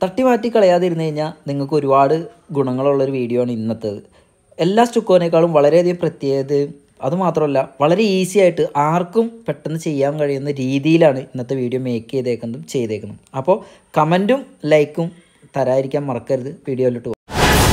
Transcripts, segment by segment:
തട്ടി മാറ്റി കളയാതിരുന്നു കഴിഞ്ഞാൽ നിങ്ങൾക്ക് ഒരുപാട് ഗുണങ്ങളുള്ളൊരു വീഡിയോ ആണ് ഇന്നത്തേത് എല്ലാ സ്റ്റുക്കോനേക്കാളും വളരെയധികം പ്രത്യേകതയും അതുമാത്രമല്ല വളരെ ഈസി ആയിട്ട് ആർക്കും പെട്ടെന്ന് ചെയ്യാൻ കഴിയുന്ന രീതിയിലാണ് ഇന്നത്തെ വീഡിയോ മേക്ക് ചെയ്തേക്കുന്നതും ചെയ്തേക്കുന്നതും അപ്പോൾ കമൻറ്റും ലൈക്കും തരാതിരിക്കാൻ മറക്കരുത് വീഡിയോയിലോട്ട് പോകും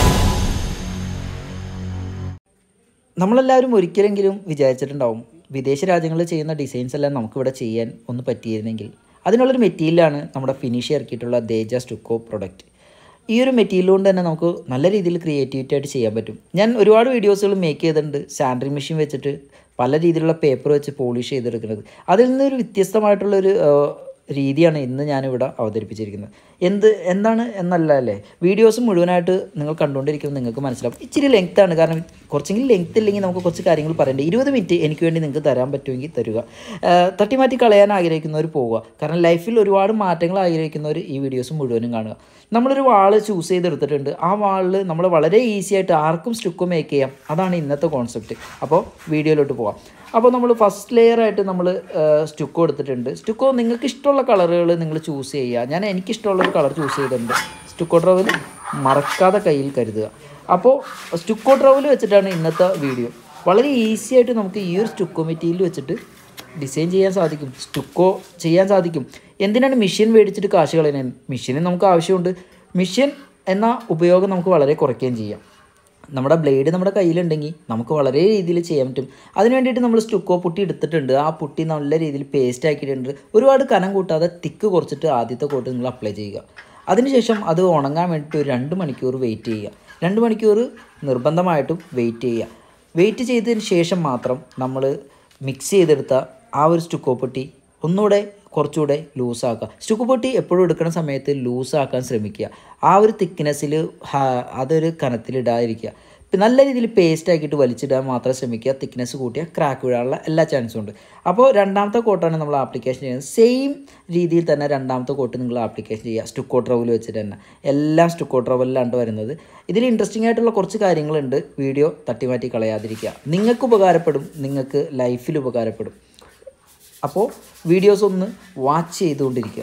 നമ്മളെല്ലാവരും ഒരിക്കലെങ്കിലും വിചാരിച്ചിട്ടുണ്ടാവും വിദേശ രാജ്യങ്ങളിൽ ചെയ്യുന്ന ഡിസൈൻസ് എല്ലാം നമുക്കിവിടെ ചെയ്യാൻ ഒന്ന് പറ്റിയിരുന്നെങ്കിൽ അതിനുള്ളൊരു മെറ്റീരിയലാണ് നമ്മുടെ ഫിനിഷ് ഇറക്കിയിട്ടുള്ള ദേജ സ്റ്റുക്കോ പ്രൊഡക്റ്റ് ഈ ഒരു മെറ്റീരിയൽ കൊണ്ട് തന്നെ നമുക്ക് നല്ല രീതിയിൽ ക്രിയേറ്റിവിറ്റി ആയിട്ട് ചെയ്യാൻ പറ്റും ഞാൻ ഒരുപാട് വീഡിയോസുകൾ മേക്ക് ചെയ്തിട്ടുണ്ട് സാൻഡറി മെഷീൻ വെച്ചിട്ട് പല രീതിയിലുള്ള പേപ്പർ വെച്ച് പോളിഷ് ചെയ്തെടുക്കുന്നത് അതിൽ നിന്നൊരു വ്യത്യസ്തമായിട്ടുള്ളൊരു ആ, രീതിയാണ് ഇന്ന് ഞാനിവിടെ അവതരിപ്പിച്ചിരിക്കുന്നത് എന്ത് എന്താണ് എന്നല്ല അല്ലേ വീഡിയോസ് മുഴുവനായിട്ട് നിങ്ങൾ കണ്ടുകൊണ്ടിരിക്കുമ്പോൾ നിങ്ങൾക്ക് മനസ്സിലാവും ഇച്ചിരി ലെങ്ത് ആണ് കാരണം കുറച്ചെങ്കിലും ലെങ്ത് ഇല്ലെങ്കിൽ നമുക്ക് കുറച്ച് കാര്യങ്ങൾ പറയണ്ടേ ഇരുപത് മിനിറ്റ് എനിക്ക് വേണ്ടി നിങ്ങൾക്ക് തരാൻ പറ്റുമെങ്കിൽ തരിക ആ, തട്ടിമാറ്റി കളയാൻ ആഗ്രഹിക്കുന്നവർ പോവുക കാരണം ലൈഫിൽ ഒരുപാട് മാറ്റങ്ങൾ ആഗ്രഹിക്കുന്നവർ ഈ വീഡിയോസ് മുഴുവനും കാണുക നമ്മളൊരു വാള് ചൂസ് ചെയ്തെടുത്തിട്ടുണ്ട് ആ വാളിൽ നമ്മൾ വളരെ ഈസി ആയിട്ട് ആർക്കും സ്റ്റുക്ക് മേക്ക് ചെയ്യാം അതാണ് ഇന്നത്തെ കോൺസെപ്റ്റ് അപ്പോൾ വീഡിയോയിലോട്ട് പോവാം അപ്പോൾ നമ്മൾ ഫസ്റ്റ് ലെയർ ആയിട്ട് നമ്മൾ സ്റ്റുക്കോ എടുത്തിട്ടുണ്ട് സ്റ്റുക്കോ നിങ്ങൾക്ക് ഇഷ്ടമുള്ള കളറുകൾ നിങ്ങൾ ചൂസ് ചെയ്യുക ഞാൻ എനിക്കിഷ്ടമുള്ള ഒരു കളർ ചൂസ് ചെയ്തിട്ടുണ്ട് സ്റ്റുക്കോ ട്രവൽ മറക്കാതെ കയ്യിൽ കരുതുക അപ്പോൾ സ്റ്റുക്കോ ട്രവൽ വെച്ചിട്ടാണ് ഇന്നത്തെ വീഡിയോ വളരെ ഈസി ആയിട്ട് നമുക്ക് ഈ ഒരു സ്റ്റുക്കോ മെറ്റീരിയൽ വെച്ചിട്ട് ഡിസൈൻ ചെയ്യാൻ സാധിക്കും സ്റ്റുക്കോ ചെയ്യാൻ സാധിക്കും എന്തിനാണ് മെഷീൻ മേടിച്ചിട്ട് കാശ് കളയുന്നത് മെഷീന് നമുക്ക് ആവശ്യമുണ്ട് മെഷീൻ എന്ന ഉപയോഗം നമുക്ക് വളരെ കുറയ്ക്കുകയും ചെയ്യാം നമ്മുടെ ബ്ലേഡ് നമ്മുടെ കയ്യിലുണ്ടെങ്കിൽ നമുക്ക് വളരെ രീതിയിൽ ചെയ്യാൻ പറ്റും അതിന് വേണ്ടിയിട്ട് നമ്മൾ സ്റ്റുക്കോ പുട്ടി എടുത്തിട്ടുണ്ട് ആ പുട്ടി നല്ല രീതിയിൽ പേസ്റ്റ് ആക്കിയിട്ടുണ്ട് ഒരുപാട് കനം കൂട്ടാതെ തിക്ക് കുറച്ചിട്ട് ആദ്യത്തെ കോട്ട് നിങ്ങൾ അപ്ലൈ ചെയ്യുക അതിനുശേഷം അത് ഉണങ്ങാൻ വേണ്ടിയിട്ട് ഒരു രണ്ട് മണിക്കൂർ വെയിറ്റ് ചെയ്യുക രണ്ട് മണിക്കൂർ നിർബന്ധമായിട്ടും വെയിറ്റ് ചെയ്യുക വെയിറ്റ് ചെയ്തതിന് ശേഷം മാത്രം നമ്മൾ മിക്സ് ചെയ്തെടുത്ത ആ ഒരു സ്റ്റുക്കോ പൊട്ടി ഒന്നുകൂടെ കുറച്ചുകൂടെ ലൂസാക്കുക സ്റ്റുക്കോ പൊട്ടി എപ്പോഴും എടുക്കുന്ന സമയത്ത് ലൂസാക്കാൻ ശ്രമിക്കുക ആ ഒരു തിക്നെസ്സിൽ അതൊരു കനത്തിലിടാതിരിക്കുക ഇപ്പം നല്ല രീതിയിൽ പേസ്റ്റ് ആക്കിയിട്ട് വലിച്ചിടാൻ മാത്രം ശ്രമിക്കുക തിക്നെസ് കൂട്ടിയാൽ ക്രാക്ക് വീഴാനുള്ള എല്ലാ ചാൻസും ഉണ്ട് അപ്പോൾ രണ്ടാമത്തെ കോട്ടാണ് നമ്മൾ ആപ്ലിക്കേഷൻ ചെയ്യുന്നത് സെയിം രീതിയിൽ തന്നെ രണ്ടാമത്തെ കോട്ട് നിങ്ങൾ ആപ്ലിക്കേഷൻ ചെയ്യുക സ്റ്റുക്കോ ട്രവൽ വെച്ചിട്ട് തന്നെ എല്ലാം സ്റ്റുക്കോ ട്രവലിലാണ് വരുന്നത് ഇതിൽ ഇൻട്രസ്റ്റിംഗ് ആയിട്ടുള്ള കുറച്ച് കാര്യങ്ങളുണ്ട് വീഡിയോ തട്ടിമാറ്റി കളയാതിരിക്കുക നിങ്ങൾക്ക് ഉപകാരപ്പെടും നിങ്ങൾക്ക് ലൈഫിൽ ഉപകാരപ്പെടും അപ്പോൾ വീഡിയോസ് ഒന്ന് വാച്ച് ചെയ്തുകൊണ്ടിരിക്കുക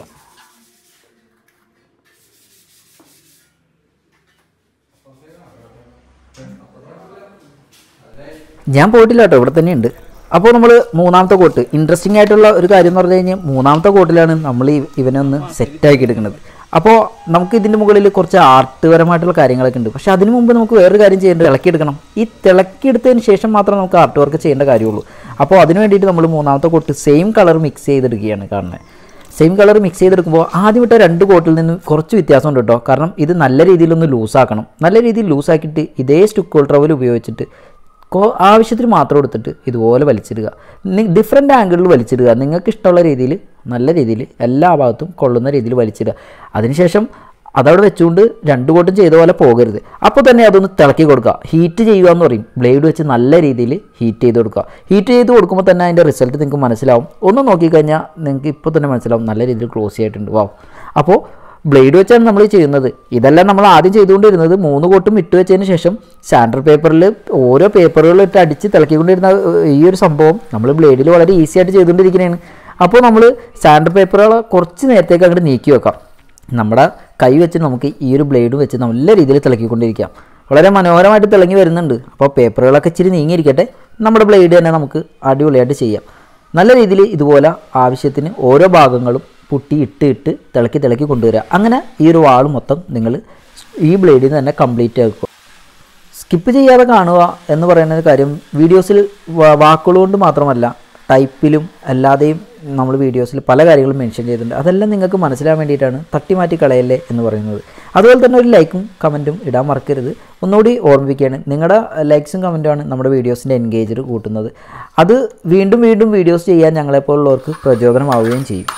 ഞാൻ പോയിട്ടില്ല കേട്ടോ ഇവിടെ തന്നെയുണ്ട് അപ്പോൾ നമ്മൾ മൂന്നാമത്തെ കോട്ട് ഇൻട്രസ്റ്റിംഗ് ആയിട്ടുള്ള ഒരു കാര്യം എന്ന് പറഞ്ഞു കഴിഞ്ഞാൽ മൂന്നാമത്തെ കോട്ടിലാണ് നമ്മൾ ഈ ഇവനെ ഒന്ന് സെറ്റാക്കി എടുക്കുന്നത് അപ്പോൾ നമുക്ക് ഇതിൻ്റെ മുകളിൽ കുറച്ച് ആർട്ട്പരമായിട്ടുള്ള കാര്യങ്ങളൊക്കെ ഉണ്ട് പക്ഷേ അതിന് മുമ്പ് നമുക്ക് വേറൊരു കാര്യം ചെയ്യേണ്ടത് ഇളക്കിയെടുക്കണം ഈ തിളക്കിയെടുത്തതിന് ശേഷം മാത്രം നമുക്ക് ആർട്ട് വർക്ക് ചെയ്യേണ്ട കാര്യമുള്ളൂ അപ്പോൾ അതിന് വേണ്ടിയിട്ട് നമ്മൾ മൂന്നാമത്തെ കോട്ട് സെയിം കളർ മിക്സ് ചെയ്തെടുക്കുകയാണ് കാണുന്നത് സെയിം കളർ മിക്സ് ചെയ്തെടുക്കുമ്പോൾ ആദ്യം ഇട്ട രണ്ട് കോട്ടിൽ നിന്ന് കുറച്ച് വ്യത്യാസമുണ്ട് കേട്ടോ കാരണം ഇത് നല്ല രീതിയിലൊന്ന് ലൂസാക്കണം നല്ല രീതിയിൽ ലൂസാക്കിയിട്ട് ഇതേ സ്റ്റുക്കോൾ ട്രവൽ ഉപയോഗിച്ചിട്ട് കോ- ആവശ്യത്തിന് മാത്രം എടുത്തിട്ട് ഇതുപോലെ വലിച്ചിടുക ഡിഫറെൻ്റ് ആംഗിളിൽ വലിച്ചിടുക നിങ്ങൾക്ക് ഇഷ്ടമുള്ള രീതിയിൽ നല്ല രീതിയിൽ എല്ലാ ഭാഗത്തും കൊള്ളുന്ന രീതിയിൽ വലിച്ചിടുക അതിനുശേഷം അതവിടെ വെച്ചുകൊണ്ട് രണ്ട് കോട്ടും ചെയ്ത പോലെ പോകരുത് അപ്പോൾ തന്നെ അതൊന്ന് തിളക്കി കൊടുക്കുക ഹീറ്റ് ചെയ്യുക എന്ന് പറയും ബ്ലേഡ് വെച്ച് നല്ല രീതിയിൽ ഹീറ്റ് ചെയ്ത് കൊടുക്കുക ഹീറ്റ് ചെയ്ത് കൊടുക്കുമ്പോൾ തന്നെ അതിൻ്റെ റിസൾട്ട് നിങ്ങൾക്ക് മനസ്സിലാവും ഒന്ന് നോക്കിക്കഴിഞ്ഞാൽ നിങ്ങൾക്ക് ഇപ്പോൾ തന്നെ മനസ്സിലാവും നല്ല രീതിയിൽ ക്ലോസ് ചെയ്തിട്ടുണ്ട് വാവ് അപ്പോൾ ബ്ലേഡ് വെച്ചാണ് നമ്മൾ ചെയ്യുന്നത് ഇതെല്ലാം നമ്മൾ ആദ്യം ചെയ്തുകൊണ്ടിരുന്നത് മൂന്ന് കോട്ടും ഇട്ട് വെച്ചതിന് ശേഷം സാൻഡർ പേപ്പറിൽ ഓരോ പേപ്പറുകൾ ഇട്ട് അടിച്ച് തിളക്കിക്കൊണ്ടിരുന്ന ഏഹ്, ഈ ഒരു സംഭവം നമ്മൾ ബ്ലേഡിൽ വളരെ ഈസി ആയിട്ട് ചെയ്തുകൊണ്ടിരിക്കുന്നതാണ് അപ്പോൾ നമ്മൾ സാൻഡർ പേപ്പറുകൾ കുറച്ച് നേരത്തേക്ക് അങ്ങോട്ട് നീക്കി വെക്കാം നമ്മുടെ കൈ വെച്ച് നമുക്ക് ഈ ഒരു ബ്ലേഡ് വെച്ച് നല്ല രീതിയിൽ തിളക്കിക്കൊണ്ടിരിക്കാം വളരെ മനോഹരമായിട്ട് തിളങ്ങി വരുന്നുണ്ട് അപ്പോൾ പേപ്പറുകളൊക്കെ ഇച്ചിരി നീങ്ങിയിരിക്കട്ടെ നമ്മുടെ ബ്ലേഡ് തന്നെ നമുക്ക് അടിപൊളിയായിട്ട് ചെയ്യാം നല്ല രീതിയിൽ ഇതുപോലെ ആവശ്യത്തിന് ഓരോ ഭാഗങ്ങളും പുട്ടി ഇട്ട് ഇട്ട് തിളക്കി തിളക്കി കൊണ്ടുവരിക അങ്ങനെ ഈ ഒരു വാൾ മൊത്തം നിങ്ങൾ ഈ ബ്ലേഡിൽ നിന്ന് തന്നെ കംപ്ലീറ്റ് ആക്കുക സ്കിപ്പ് ചെയ്യാതെ കാണുക എന്ന് പറയുന്ന ഒരു കാര്യം വീഡിയോസിൽ വാക്കുകൾ കൊണ്ട് മാത്രമല്ല ടൈപ്പിലും അല്ലാതെയും നമ്മൾ വീഡിയോസിൽ പല കാര്യങ്ങളും മെൻഷൻ ചെയ്തിട്ടുണ്ട് അതെല്ലാം നിങ്ങൾക്ക് മനസ്സിലാൻ വേണ്ടിയിട്ടാണ് തട്ടിമാറ്റി കളയല്ലേ എന്ന് പറയുന്നത് അതുപോലെ തന്നെ ഒരു ലൈക്കും കമൻറ്റും ഇടാൻ മറക്കരുത് ഒന്നുകൂടി ഓർമ്മിപ്പിക്കുകയാണ് നിങ്ങളുടെ ലൈക്സും കമൻറ്റുമാണ് നമ്മുടെ വീഡിയോസിൻ്റെ എൻഗേജർ കൂട്ടുന്നത് അത് വീണ്ടും വീണ്ടും വീഡിയോസ് ചെയ്യാൻ ഞങ്ങളെപ്പോലുള്ളവർക്ക് പ്രചോദനമാവുകയും ചെയ്യും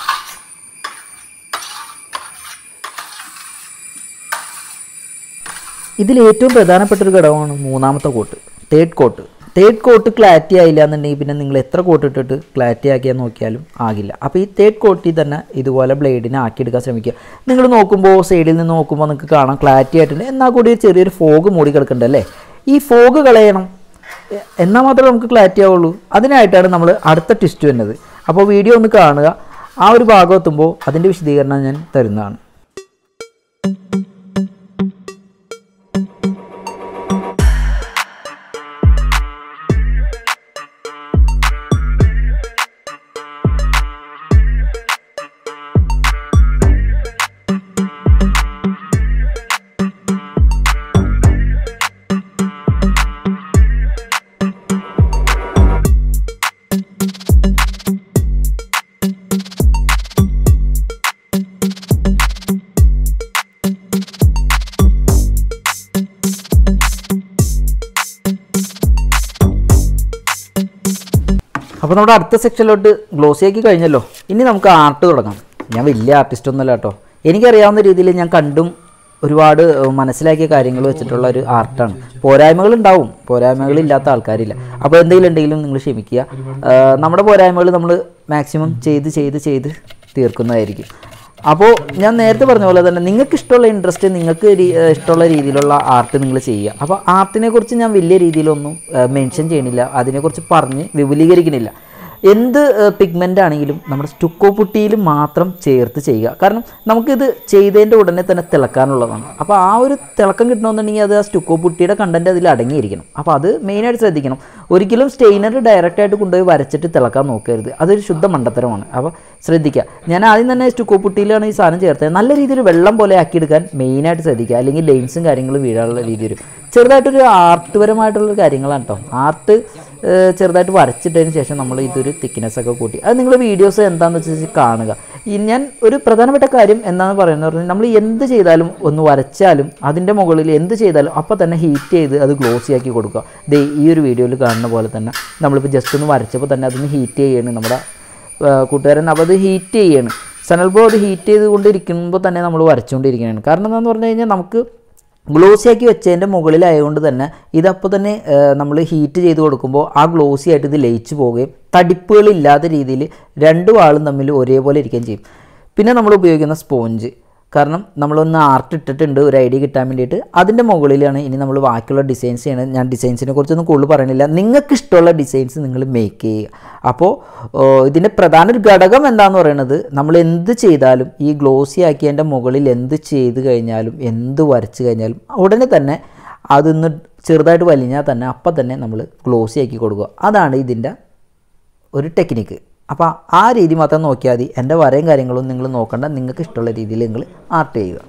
ഇതിൽ ഏറ്റവും പ്രധാനപ്പെട്ട ഒരു ഘടകമാണ് മൂന്നാമത്തെ coat third coat third coat clarity ആയില്ല എന്നുണ്ടെങ്കിൽ പിന്നെ നിങ്ങൾ എത്ര കോട്ട് ഇട്ടിട്ട് ക്ലാരിറ്റി ആക്കിയാൽ നോക്കിയാലും ആകില്ല അപ്പോൾ ഈ തേർഡ് കോട്ടിൽ തന്നെ ഇതുപോലെ ബ്ലേഡിനെ ആക്കിയെടുക്കാൻ ശ്രമിക്കുക നിങ്ങൾ നോക്കുമ്പോൾ സൈഡിൽ നിന്ന് നോക്കുമ്പോൾ നിങ്ങൾക്ക് കാണാം ക്ലാരിറ്റി ആയിട്ടുണ്ട് എന്നാൽ കൂടി ഒരു ചെറിയൊരു ഫോഗ് മൂടി കിടക്കുന്നുണ്ട് അല്ലേ ഈ ഫോഗ് കളയണം എ- എന്നാൽ മാത്രമേ നമുക്ക് ക്ലാരിറ്റി ആവുള്ളൂ അതിനായിട്ടാണ് നമ്മൾ അടുത്ത ട്വിസ്റ്റ് വരുന്നത് അപ്പോൾ വീഡിയോ ഒന്ന് കാണുക ആ ഒരു ഭാഗം എത്തുമ്പോൾ അതിൻ്റെ വിശദീകരണം ഞാൻ തരുന്നതാണ് അപ്പോൾ നമ്മുടെ അടുത്ത സെക്ഷനിലോട്ട് ഗ്ലോസി ആക്കി കഴിഞ്ഞല്ലോ ഇനി നമുക്ക് ആർട്ട് തുടങ്ങാം ഞാൻ വലിയ ആർട്ടിസ്റ്റ് ഒന്നുമല്ല കേട്ടോ എനിക്കറിയാവുന്ന രീതിയിൽ ഞാൻ കണ്ടും ഒരുപാട് ഏഹ്, മനസ്സിലാക്കിയ കാര്യങ്ങൾ വെച്ചിട്ടുള്ള ഒരു ആർട്ടാണ് പോരായ്മകൾ ഉണ്ടാവും പോരായ്മകൾ ഇല്ലാത്ത ആൾക്കാരില്ല അപ്പോൾ എന്തെങ്കിലും ഉണ്ടെങ്കിലും നിങ്ങൾ ക്ഷമിക്കുക ഏഹ്, നമ്മുടെ പോരായ്മകൾ നമ്മൾ മാക്സിമം ചെയ്ത് ചെയ്ത് ചെയ്ത് തീർക്കുന്നതായിരിക്കും അപ്പോൾ ഞാൻ നേരത്തെ പറഞ്ഞ പോലെ തന്നെ നിങ്ങൾക്ക് ഇഷ്ടമുള്ള ഇൻട്രസ്റ്റ് നിങ്ങൾക്ക് രീ- ഏഹ് ഇഷ്ടമുള്ള രീതിയിലുള്ള ആർട്ട് നിങ്ങൾ ചെയ്യുക അപ്പോൾ ആർട്ടിനെ കുറിച്ച് ഞാൻ വലിയ രീതിയിലൊന്നും മെൻഷൻ ചെയ്യണില്ല അതിനെക്കുറിച്ച് പറഞ്ഞ് വിപുലീകരിക്കണില്ല എന്ത് പിഗ്മെൻ്റ് ആണെങ്കിലും നമ്മുടെ സ്റ്റുക്കോ പുട്ടിയിൽ മാത്രം ചേർത്ത് ചെയ്യുക കാരണം നമുക്കിത് ചെയ്തതിൻ്റെ ഉടനെ തന്നെ തിളക്കാനുള്ളതാണ് അപ്പോൾ ആ ഒരു തിളക്കം കിട്ടണമെന്നുണ്ടെങ്കിൽ അത് ആ സ്റ്റുക്കോ പുട്ടിയുടെ കണ്ടൻറ്റ് അതിൽ അടങ്ങിയിരിക്കണം അപ്പോൾ അത് മെയിനായിട്ട് ശ്രദ്ധിക്കണം ഒരിക്കലും സ്റ്റെയിനർ ഡയറക്റ്റായിട്ട് കൊണ്ടുപോയി വരച്ചിട്ട് തിളക്കാൻ നോക്കരുത് അതൊരു ശുദ്ധ മണ്ടത്തരമാണ് അപ്പോൾ ശ്രദ്ധിക്കുക ഞാൻ ആദ്യം തന്നെ സ്റ്റുക്കോ പുട്ടിയിലാണ് ഈ സാധനം ചേർത്തത് നല്ല രീതിയിൽ വെള്ളം പോലെ ആക്കിയെടുക്കാൻ മെയിനായിട്ട് ശ്രദ്ധിക്കുക അല്ലെങ്കിൽ ലെയിംസും കാര്യങ്ങളും വീഴാനുള്ള രീതിയിൽ ചെറുതായിട്ടൊരു ആർട്ട്പരമായിട്ടുള്ള കാര്യങ്ങളാണ് കേട്ടോ ആർട്ട് ചെറുതായിട്ട് വരച്ചിട്ടതിന് ശേഷം നമ്മൾ ഇതൊരു തിക്നെസ് ഒക്കെ കൂട്ടി അത് നിങ്ങൾ വീഡിയോസ് എന്താണെന്ന് വെച്ചാൽ കാണുക ഈ ഞാൻ ഒരു പ്രധാനപ്പെട്ട കാര്യം എന്താണെന്ന് പറയുന്നത് പറഞ്ഞാൽ നമ്മൾ എന്ത് ചെയ്താലും ഒന്ന് വരച്ചാലും അതിൻ്റെ മുകളിൽ എന്ത് ചെയ്താലും അപ്പോൾ തന്നെ ഹീറ്റ് ചെയ്ത് അത് ഗ്ലോസി ആക്കി കൊടുക്കുക ദേ ഈ ഒരു വീഡിയോയിൽ കാണുന്ന പോലെ തന്നെ നമ്മളിപ്പോൾ ജസ്റ്റ് ഒന്ന് വരച്ചപ്പോൾ തന്നെ അതൊന്ന് ഹീറ്റ് ചെയ്യണം നമ്മുടെ ആ, കൂട്ടുകാരൻ അപ്പോൾ അത് ഹീറ്റ് ചെയ്യാണ് സനൽ ബ്രോ അത് ഹീറ്റ് ചെയ്തുകൊണ്ടിരിക്കുമ്പോൾ തന്നെ നമ്മൾ വരച്ചുകൊണ്ടിരിക്കുകയാണ് കാരണം എന്താണെന്ന് പറഞ്ഞു കഴിഞ്ഞാൽ നമുക്ക് ഗ്ലോസി ആക്കി വെച്ചതിൻ്റെ മുകളിലായതുകൊണ്ട് തന്നെ ഇതപ്പോൾ തന്നെ നമ്മൾ ഹീറ്റ് ചെയ്ത് കൊടുക്കുമ്പോൾ ആ ഗ്ലോസി ആയിട്ട് ഇത് ലയിച്ചു പോവുകയും തടിപ്പുകളില്ലാത്ത രീതിയിൽ രണ്ട് വാളും തമ്മിൽ ഒരേപോലെ ഇരിക്കുകയും ചെയ്യും പിന്നെ നമ്മൾ ഉപയോഗിക്കുന്ന സ്പോഞ്ച് കാരണം നമ്മളൊന്ന് ആർട്ട് ഇട്ടിട്ടുണ്ട് ഒരു ഐഡിയ കിട്ടാൻ വേണ്ടിയിട്ട് അതിൻ്റെ മുകളിലാണ് ഇനി നമ്മൾ ബാക്കിയുള്ള ഡിസൈൻസ് ചെയ്യണത് ഞാൻ ഡിസൈൻസിനെ കുറിച്ചൊന്നും കൂടുതൽ പറയണില്ല നിങ്ങൾക്ക് ഇഷ്ടമുള്ള ഡിസൈൻസ് നിങ്ങൾ മേക്ക് ചെയ്യുക അപ്പോൾ ഇതിൻ്റെ പ്രധാന ഒരു ഘടകം എന്താന്ന് പറയുന്നത് നമ്മൾ എന്ത് ചെയ്താലും ഈ ഗ്ലോസി ആക്കിയതിൻ്റെ മുകളിൽ എന്ത് ചെയ്ത് കഴിഞ്ഞാലും എന്ത് വരച്ച് കഴിഞ്ഞാലും ഉടനെ തന്നെ അതൊന്ന് ചെറുതായിട്ട് വലിഞ്ഞാൽ തന്നെ അപ്പം തന്നെ നമ്മൾ ഗ്ലോസി ആക്കി കൊടുക്കുക അതാണ് ഇതിൻ്റെ ഒരു ടെക്നിക്ക് അപ്പോൾ ആ രീതി മാത്രം നോക്കിയാൽ മതി എൻ്റെ വരയും കാര്യങ്ങളും നിങ്ങൾ നോക്കണ്ട നിങ്ങൾക്ക് ഇഷ്ടമുള്ള രീതിയിൽ നിങ്ങൾ ആർട്ട് ചെയ്യുക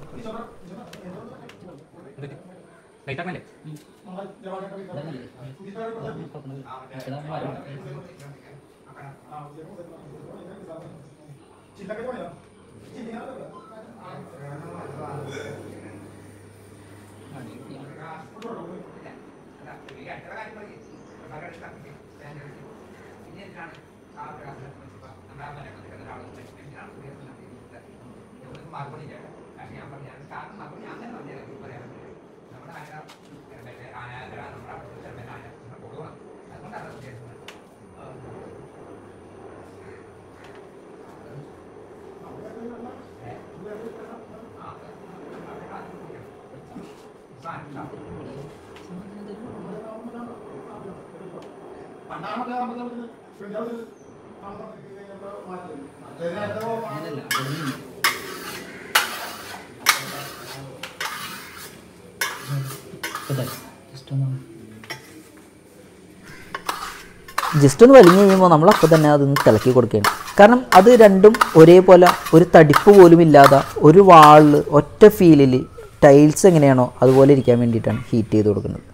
ജസ്റ്റ് ഒന്ന് വലിഞ്ഞു കഴിയുമ്പോൾ നമ്മൾ അപ്പോൾ തന്നെ അതൊന്ന് തിളക്കി കൊടുക്കുകയാണ് കാരണം അത് രണ്ടും ഒരേപോലെ ഒരു തടിപ്പ് പോലും ഇല്ലാതെ ഒരു വാളിൽ ഒറ്റ ഫീലിൽ ടൈൽസ് എങ്ങനെയാണോ അതുപോലെ ഇരിക്കാൻ വേണ്ടിയിട്ടാണ് ഹീറ്റ് ചെയ്ത് കൊടുക്കുന്നത്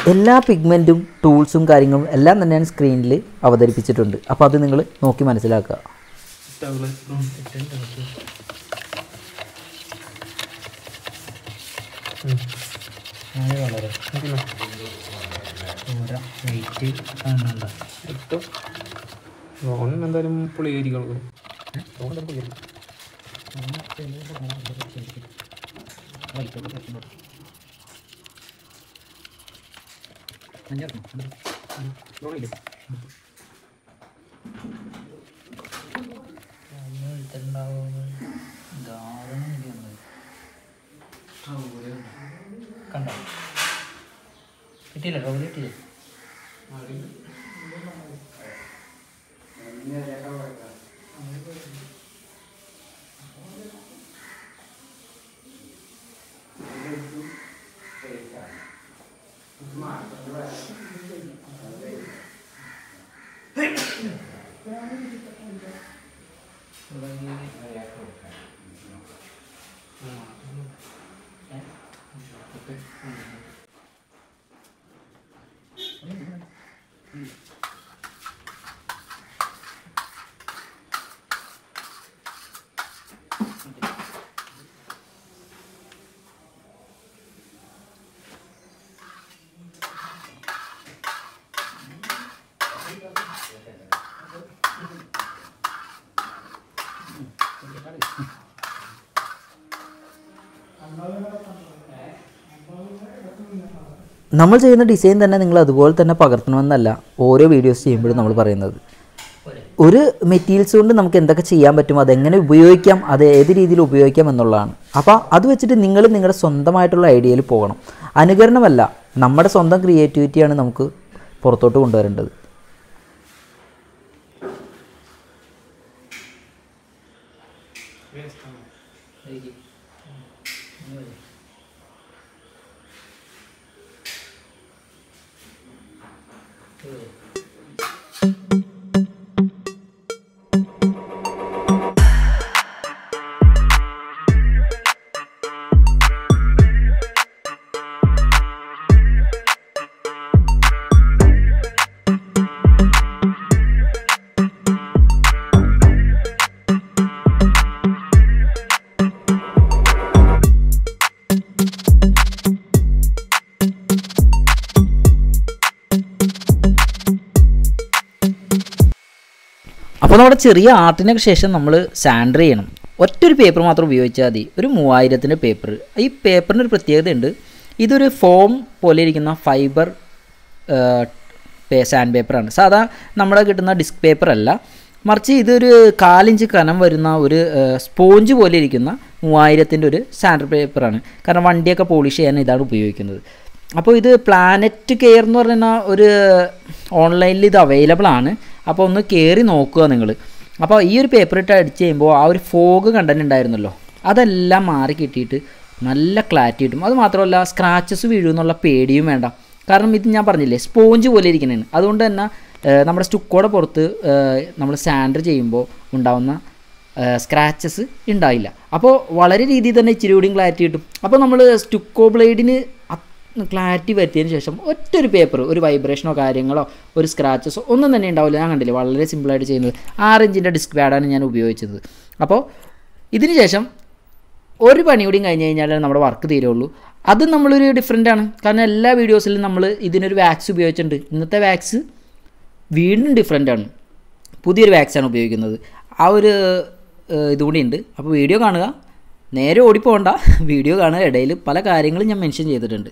എല്ലാ പിഗ്മെൻറ്റും ടൂൾസും കാര്യങ്ങളും എല്ലാം തന്നെ ഞാൻ സ്ക്രീനിൽ അവതരിപ്പിച്ചിട്ടുണ്ട് അപ്പോൾ അത് നിങ്ങൾ നോക്കി മനസ്സിലാക്കുക ലോൺ എന്തായാലും പുളിയായിരിക്കും കണ്ടോ കിട്ടിയില്ല റോബിൽ കിട്ടിയില്ല നമ്മൾ ചെയ്യുന്ന ഡിസൈൻ തന്നെ നിങ്ങൾ അതുപോലെ തന്നെ പകർത്തണമെന്നല്ല ഓരോ വീഡിയോസ് ചെയ്യുമ്പോഴും നമ്മൾ പറയുന്നത് ഒരു മെറ്റീരിയൽസ് കൊണ്ട് നമുക്ക് എന്തൊക്കെ ചെയ്യാൻ പറ്റും അതെങ്ങനെ ഉപയോഗിക്കാം അത് ഏത് രീതിയിൽ ഉപയോഗിക്കാം എന്നുള്ളതാണ് അപ്പോൾ അത് വെച്ചിട്ട് നിങ്ങൾ നിങ്ങളുടെ സ്വന്തമായിട്ടുള്ള ഐഡിയയിൽ പോകണം അനുകരണമല്ല നമ്മുടെ സ്വന്തം ക്രിയേറ്റിവിറ്റിയാണ് നമുക്ക് പുറത്തോട്ട് കൊണ്ടുവരേണ്ടത് അപ്പോൾ നമ്മുടെ ചെറിയ ആർട്ടിനൊക്കെ ശേഷം നമ്മൾ സാൻഡർ ചെയ്യണം ഒറ്റൊരു പേപ്പർ മാത്രം ഉപയോഗിച്ചാൽ മതി ഒരു മൂവായിരത്തിൻ്റെ പേപ്പർ ഈ പേപ്പറിന് ഒരു പ്രത്യേകതയുണ്ട് ഇതൊരു ഫോം പോലെ ഇരിക്കുന്ന ഫൈബർ സാൻഡ് പേപ്പറാണ് സാധാ നമ്മുടെ കിട്ടുന്ന ഡിസ്ക് പേപ്പർ അല്ല മറിച്ച് ഇതൊരു കാലിഞ്ച് കനം വരുന്ന ഒരു സ്പോഞ്ച് പോലെ ഇരിക്കുന്ന മൂവായിരത്തിൻ്റെ ഒരു സാൻഡർ പേപ്പറാണ് കാരണം വണ്ടിയൊക്കെ പോളിഷ് ചെയ്യാൻ ഇതാണ് ഉപയോഗിക്കുന്നത് അപ്പോൾ ഇത് പ്ലാനറ്റ് കെയർ എന്ന് പറയുന്ന ഒരു ഓൺലൈനിൽ ഇത് അവൈലബിൾ ആണ് അപ്പോൾ ഒന്ന് കയറി നോക്കുക നിങ്ങൾ അപ്പോൾ ഈ ഒരു പേപ്പർ ഇട്ട് അടിച്ച് കഴിയുമ്പോൾ ആ ഒരു ഫോഗ് കണ്ടന്റ് ഉണ്ടായിരുന്നല്ലോ അതെല്ലാം മാറി കിട്ടിയിട്ട് നല്ല ക്ലാരിറ്റി കിട്ടും അത് മാത്രമല്ല സ്ക്രാച്ചസ് വീഴുമെന്നുള്ള പേടിയും വേണ്ട കാരണം ഇത് ഞാൻ പറഞ്ഞില്ലേ സ്പോഞ്ച് പോലെ ഇരിക്കുന്നതാണ് അതുകൊണ്ട് തന്നെ ഏഹ്, നമ്മുടെ സ്റ്റുക്കോടെ പുറത്ത് നമ്മൾ സാൻഡർ ചെയ്യുമ്പോൾ ഉണ്ടാവുന്ന സ്ക്രാച്ചസ് ഉണ്ടായില്ല അപ്പോൾ വളരെ രീതിയിൽ തന്നെ ഇച്ചിരി കൂടിയും ക്ലാരിറ്റി കിട്ടും അപ്പോൾ നമ്മൾ സ്റ്റുക്കോ ബ്ലേഡിന് ക്ലാരിറ്റി വരുത്തിയതിന് ശേഷം ഒറ്റൊരു പേപ്പർ ഒരു വൈബ്രേഷനോ കാര്യങ്ങളോ ഒരു സ്ക്രാച്ചസോ ഒന്നും തന്നെ ഉണ്ടാവില്ല ഞാൻ കണ്ടില്ലേ വളരെ സിമ്പിളായിട്ട് ചെയ്യുന്നത് ആറ് ഇഞ്ചിൻ്റെ ഡിസ്ക് പാഡാണ് ഞാൻ ഉപയോഗിച്ചത് അപ്പോൾ ഇതിന് ശേഷം ഒരു പണി കൂടിയും കഴിഞ്ഞ് കഴിഞ്ഞാൽ നമ്മുടെ വർക്ക് തീരുള്ളൂ അത് നമ്മളൊരു ഡിഫറെൻ്റ് ആണ് കാരണം എല്ലാ വീഡിയോസിലും നമ്മൾ ഇതിനൊരു വാക്സ് ഉപയോഗിച്ചിട്ടുണ്ട് ഇന്നത്തെ വാക്സ് വീണ്ടും ഡിഫറെൻ്റ് ആണ് പുതിയൊരു വാക്സാണ് ഉപയോഗിക്കുന്നത് ആ ഒരു ഏഹ്, ഇതുകൂടി ഉണ്ട് അപ്പോൾ വീഡിയോ കാണുക നേരെ ഓടിപ്പോകണ്ട വീഡിയോ കാണുക ഇടയിൽ പല കാര്യങ്ങളും ഞാൻ മെൻഷൻ ചെയ്തിട്ടുണ്ട്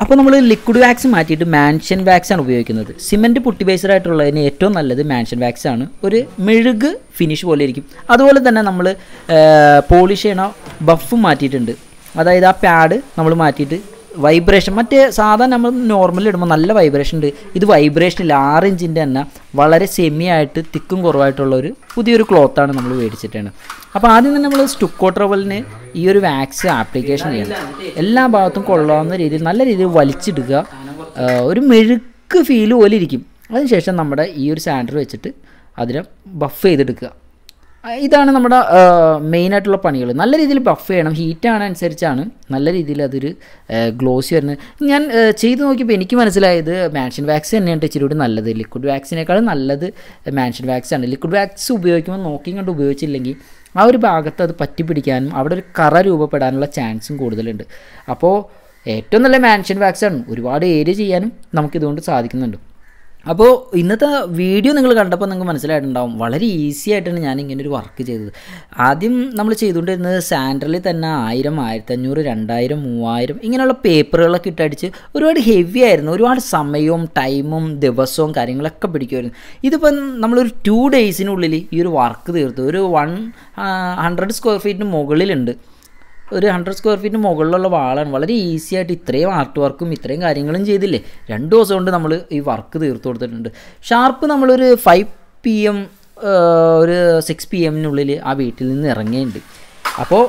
അപ്പോൾ നമ്മൾ ലിക്വിഡ് വാക്സ് മാറ്റിയിട്ട് മാൻഷൻ വാക്സ് ആണ് ഉപയോഗിക്കുന്നത് സിമെൻറ്റ് പുട്ടി ബേസ്ഡ് ആയിട്ടുള്ളതിന് ഏറ്റവും നല്ലത് മാൻഷൻ വാക്സ് ആണ് ഒരു മെഴുക് ഫിനിഷ് പോലെ ഇരിക്കും അതുപോലെ തന്നെ നമ്മൾ പോളിഷ് ചെയ്യണ ബഫ് മാറ്റിയിട്ടുണ്ട് അതായത് ആ പാഡ് നമ്മൾ മാറ്റിയിട്ട് വൈബ്രേഷൻ മറ്റേ സാധാരണ നമ്മൾ നോർമൽ ഇടുമ്പോൾ നല്ല വൈബ്രേഷൻ ഉണ്ട് ഇത് വൈബ്രേഷൻ ഇല്ല ആറ് ഇഞ്ചിൻ്റെ തന്നെ വളരെ സെമി ആയിട്ട് തിക്കും കുറവായിട്ടുള്ള ഒരു പുതിയൊരു ക്ലോത്താണ് നമ്മൾ മേടിച്ചിട്ടാണ് അപ്പോൾ ആദ്യം തന്നെ നമ്മൾ സ്റ്റുക്കോ ട്രവലിന് ഈ ഒരു വാക്സ് ആപ്ലിക്കേഷൻ ചെയ്യണം എല്ലാ ഭാഗത്തും കൊള്ളാവുന്ന രീതിയിൽ നല്ല രീതിയിൽ വലിച്ചിടുക ആ, ഒരു മെഴുക്ക് ഫീല് പോലെ ഇരിക്കും അതിനുശേഷം നമ്മുടെ ഈ ഒരു സാൻഡർ വെച്ചിട്ട് അതിനെ ബഫ് ചെയ്തെടുക്കുക ആ, ഇതാണ് നമ്മുടെ മെയിനായിട്ടുള്ള പണികൾ നല്ല രീതിയിൽ ബഫ് ചെയ്യണം ഹീറ്റാണ് അനുസരിച്ചാണ് നല്ല രീതിയിൽ അതൊരു ഗ്ലോസി വരുന്നത് ഞാൻ ആ, ചെയ്ത് നോക്കിയപ്പോൾ എനിക്ക് മനസ്സിലായത് മാൻഷൻ വാക്സ് തന്നെയാണ് ഇച്ചിരി കൂടി നല്ലത് ലിക്വിഡ് വാക്സിനേക്കാളും നല്ലത് മാൻഷൻ വാക്സ് ആണ് ലിക്വിഡ് വാക്സ് ഉപയോഗിക്കുമ്പോൾ നോക്കി കണ്ട് ഉപയോഗിച്ചില്ലെങ്കിൽ ആ ഒരു ഭാഗത്ത് അത് പറ്റി പിടിക്കാനും അവിടെ ഒരു കറ രൂപപ്പെടാനുള്ള ചാൻസും കൂടുതലുണ്ട് അപ്പോൾ ഏറ്റവും നല്ല മാൻഷൻ വാക്സ് ആണ് ഒരുപാട് ഏരിയ ചെയ്യാനും നമുക്കിതുകൊണ്ട് സാധിക്കുന്നുണ്ട് അപ്പോൾ ഇന്നത്തെ വീഡിയോ നിങ്ങൾ കണ്ടപ്പോൾ നിങ്ങൾക്ക് മനസ്സിലായിട്ടുണ്ടാവും വളരെ ഈസി ആയിട്ടാണ് ഞാൻ ഇങ്ങനെ ഒരു വർക്ക് ചെയ്തത് ആദ്യം നമ്മൾ ചെയ്തുകൊണ്ടിരുന്നത് സാൻഡറിൽ തന്നെ ആയിരം ആയിരത്തഞ്ഞൂറ് രണ്ടായിരം മൂവായിരം ഇങ്ങനെയുള്ള പേപ്പറുകളൊക്കെ ഇട്ടടിച്ച് ഒരുപാട് ഹെവി ആയിരുന്നു ഒരുപാട് സമയവും ടൈമും ദിവസവും കാര്യങ്ങളൊക്കെ പിടിക്കുമായിരുന്നു ഇതിപ്പം നമ്മളൊരു ടു ഡേയ്സിനുള്ളിൽ ഈ ഒരു വർക്ക് തീർത്തു ഒരു വൺ ഹൺഡ്രഡ് സ്ക്വയർ ഫീറ്റിന് മുകളിലുണ്ട് ഒരു ഹൺഡ്രഡ് സ്ക്വയർ ഫീറ്റിന് മുകളിലുള്ള വാളാണ് വളരെ ഈസി ആയിട്ട് ഇത്രയും ആർട്ട് വർക്കും ഇത്രയും കാര്യങ്ങളും ചെയ്തില്ലേ രണ്ട് ദിവസം കൊണ്ട് നമ്മൾ ഈ വർക്ക് തീർത്ത് കൊടുത്തിട്ടുണ്ട് ഷാർപ്പ് നമ്മളൊരു ഫൈവ് പി എം ഒരു സിക്സ് പി എമ്മിനുള്ളിൽ ആ വീട്ടിൽ നിന്ന് ഇറങ്ങിയിട്ടുണ്ട് അപ്പോൾ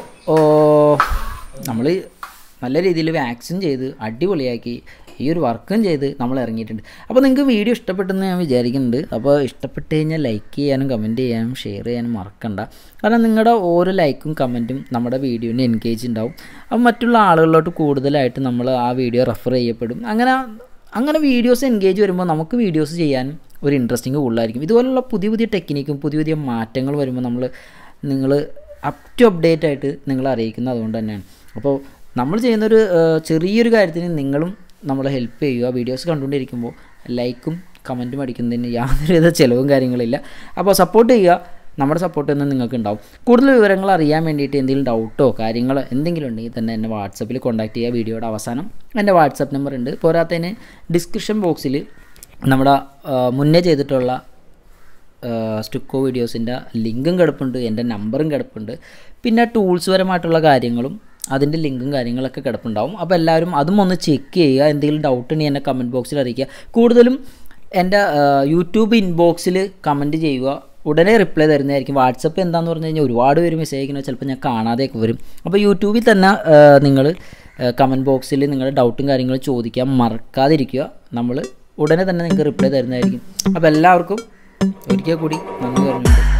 നമ്മൾ നല്ല രീതിയിൽ വാക്സിൻ ചെയ്ത് അടിപൊളിയാക്കി ഈ ഒരു വർക്കും ചെയ്ത് നമ്മൾ ഇറങ്ങിയിട്ടുണ്ട് അപ്പോൾ നിങ്ങൾക്ക് വീഡിയോ ഇഷ്ടപ്പെട്ടെന്ന് ഞാൻ വിചാരിക്കുന്നുണ്ട് അപ്പോൾ ഇഷ്ടപ്പെട്ട് കഴിഞ്ഞാൽ ലൈക്ക് ചെയ്യാനും കമൻറ്റ് ചെയ്യാനും ഷെയർ ചെയ്യാനും മറക്കണ്ട കാരണം നിങ്ങളുടെ ഓരോ ലൈക്കും കമൻറ്റും നമ്മുടെ വീഡിയോനെ എൻഗേജ് ഉണ്ടാവും അപ്പോൾ മറ്റുള്ള ആളുകളിലോട്ട് കൂടുതലായിട്ട് നമ്മൾ ആ വീഡിയോ റെഫർ ചെയ്യപ്പെടും അങ്ങനെ അങ്ങനെ വീഡിയോസ് എൻഗേജ് വരുമ്പോൾ നമുക്ക് വീഡിയോസ് ചെയ്യാനും ഒരു ഇൻട്രസ്റ്റിംഗ് കൂടുതലായിരിക്കും ഇതുപോലുള്ള പുതിയ പുതിയ ടെക്നിക്കും പുതിയ പുതിയ മാറ്റങ്ങൾ വരുമ്പോൾ നമ്മൾ നിങ്ങൾ അപ് ടു അപ്ഡേറ്റ് ആയിട്ട് നിങ്ങളെ അറിയിക്കുന്നത് അതുകൊണ്ട് തന്നെയാണ് അപ്പോൾ നമ്മൾ ചെയ്യുന്നൊരു ഏഹ്, ചെറിയൊരു കാര്യത്തിന് നിങ്ങളും നമ്മളെ ഹെൽപ്പ് ചെയ്യുക വീഡിയോസ് കണ്ടുകൊണ്ടിരിക്കുമ്പോൾ ലൈക്കും കമൻറ്റും അടിക്കുന്നതിന് യാതൊരുവിധ ചിലവും കാര്യങ്ങളില്ല അപ്പോൾ സപ്പോർട്ട് ചെയ്യുക നമ്മുടെ സപ്പോർട്ട് തന്നെ നിങ്ങൾക്ക് ഉണ്ടാവും കൂടുതൽ വിവരങ്ങൾ അറിയാൻ വേണ്ടിയിട്ട് എന്തെങ്കിലും ഡൗട്ടോ കാര്യങ്ങളോ എന്തെങ്കിലും ഉണ്ടെങ്കിൽ തന്നെ എന്നെ വാട്സപ്പിൽ കോൺടാക്ട് ചെയ്യുക വീഡിയോയുടെ അവസാനം എൻ്റെ വാട്സപ്പ് നമ്പർ ഉണ്ട് പോരാത്തതിന് ഡിസ്ക്രിപ്ഷൻ ബോക്സിൽ നമ്മുടെ ആ, മുന്നേ ചെയ്തിട്ടുള്ള സ്റ്റുക്കോ വീഡിയോസിൻ്റെ ലിങ്കും കിടപ്പുണ്ട് എൻ്റെ നമ്പറും കിടപ്പുണ്ട് പിന്നെ ടൂൾസ് പരമായിട്ടുള്ള കാര്യങ്ങളും അതിൻ്റെ ലിങ്കും കാര്യങ്ങളൊക്കെ കിടപ്പുണ്ടാവും അപ്പോൾ എല്ലാവരും അതും ഒന്ന് ചെക്ക് ചെയ്യുക എന്തെങ്കിലും ഡൗട്ട് ഉണ്ടെങ്കിൽ എന്നെ കമൻറ്റ് ബോക്സിൽ അറിയിക്കുക കൂടുതലും എൻ്റെ യൂട്യൂബ് ഇൻബോക്സിൽ കമൻറ്റ് ചെയ്യുക ഉടനെ റിപ്ലൈ തരുന്നതായിരിക്കും വാട്സപ്പ് എന്താന്ന് പറഞ്ഞു കഴിഞ്ഞാൽ ഒരുപാട് പേര് മെസ്സേജ് അയക്കുന്നത് ചിലപ്പോൾ ഞാൻ കാണാതെയൊക്കെ വരും അപ്പോൾ യൂട്യൂബിൽ തന്നെ നിങ്ങൾ കമൻറ്റ് ബോക്സിൽ നിങ്ങളുടെ ഡൗട്ടും കാര്യങ്ങളും ചോദിക്കാൻ മറക്കാതിരിക്കുക നമ്മൾ ഉടനെ തന്നെ നിങ്ങൾക്ക് റിപ്ലൈ തരുന്നതായിരിക്കും അപ്പോൾ എല്ലാവർക്കും ഒരിക്കൽ കൂടി നന്ദി പറഞ്ഞുകൊണ്ട്